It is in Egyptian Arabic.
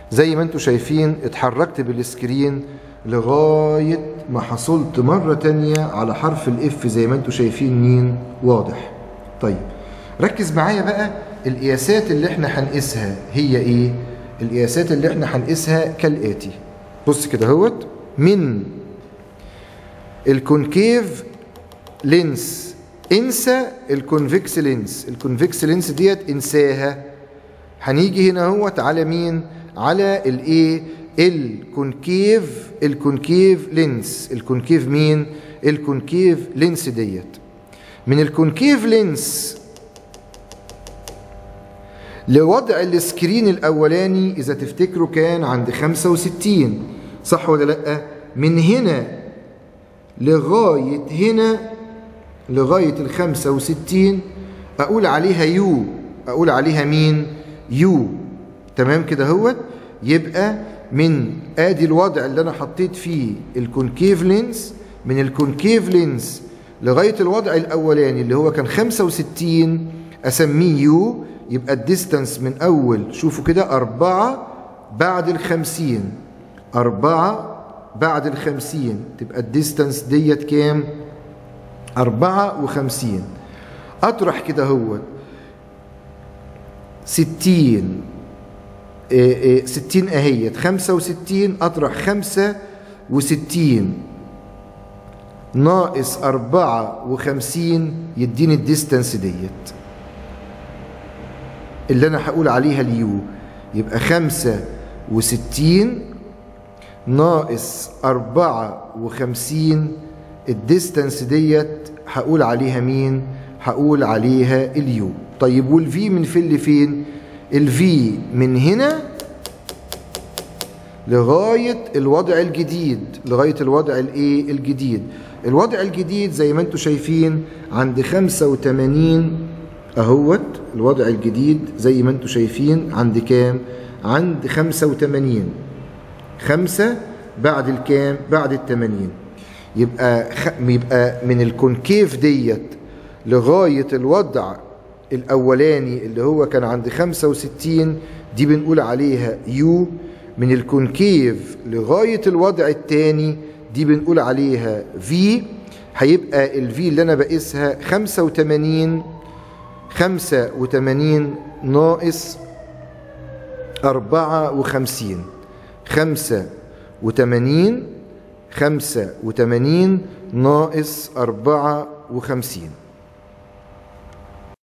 زي ما انتم شايفين اتحركت بالسكرين لغاية ما حصلت مرة تانية على حرف الاف زي ما انتم شايفين مين واضح طيب ركز معايا بقى القياسات اللي احنا هنقيسها هي ايه القياسات اللي احنا هنقيسها كالاتي بص كده اهوت من الكونكيف لينس انسى الكونفكس لينس الكونفكس لينس ديت انساها هنيجي هنا اهوت على مين على الايه الكونكيف الكونكيف لينس الكونكيف مين الكونكيف لينس ديت من الكونكيف لينس لوضع السكرين الاولاني اذا تفتكروا كان عند 65 صح ولا لا من هنا لغايه هنا لغايه ال 65 اقول عليها يو اقول عليها مين يو تمام كده هوت يبقى من ادي الوضع اللي انا حطيت فيه الكونكيف لينس من الكونكيف لينس لغايه الوضع الاولاني اللي هو كان 65 اسميه يو يبقى الديستانس من اول شوفوا كده أربعة بعد الخمسين أربعة بعد الخمسين تبقى الديستانس ديت كام أربعة وخمسين أطرح كده هو ستين إيه إيه ستين أهيت خمسة وستين أطرح خمسة وستين ناقص أربعة وخمسين يديني الديستانس ديت اللي أنا هقول عليها اليو يبقى خمسة وستين ناقص أربعة وخمسين الديستانس ديت هقول عليها مين هقول عليها اليو طيب والفي من فين لفين الفي من هنا لغاية الوضع الجديد لغاية الوضع الايه الجديد الوضع الجديد زي ما انتم شايفين عند 85 اهوت الوضع الجديد زي ما انتم شايفين عند كام عند 85 خمسة بعد الكام بعد التمانين يبقى خ... يبقى من الكونكيف ديت لغاية الوضع الأولاني اللي هو كان عند 65 دي بنقول عليها يو من الكونكيف لغاية الوضع الثاني دي بنقول عليها في هيبقى الفي اللي أنا بقيسها 85 85 ناقص 54 خمسة وتمانين خمسة وتمانين ناقص أربعة وخمسين